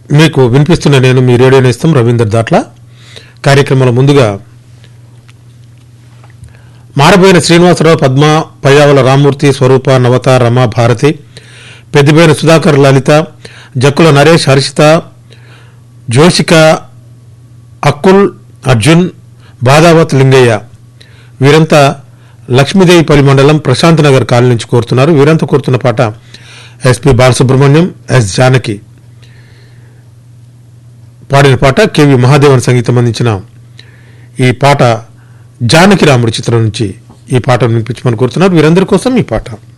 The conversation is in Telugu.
మీకు వినిపిస్తున్న నేను మీ రేడియో నేస్తం రవీందర్ దాట్ల కార్యక్రమంలో ముందుగా మారబోయిన శ్రీనివాసరావు పద్మ పయ్యావుల రామ్మూర్తి స్వరూప నవత రమ భారతి పెద్దిపోయిన సుధాకర్ లలిత జక్కుల నరేష్ హర్షిత జోషిక అక్కుల్ అర్జున్ బాదావత్ లింగయ్య వీరంతా లక్ష్మీదేవిపల్లి మండలం ప్రశాంత్ నగర్ కాలనీ నుంచి కోరుతున్నారు వీరంతా కోరుతున్న పాట ఎస్పి బాలసుబ్రహ్మణ్యం ఎస్ జానకి పాడిన పాట కెవి మహాదేవన్ సంగీతం అందించిన ఈ పాట జానకి రాముడి చిత్రం నుంచి ఈ పాటను వినిపించమని కోరుతున్నారు వీరందరి కోసం ఈ పాట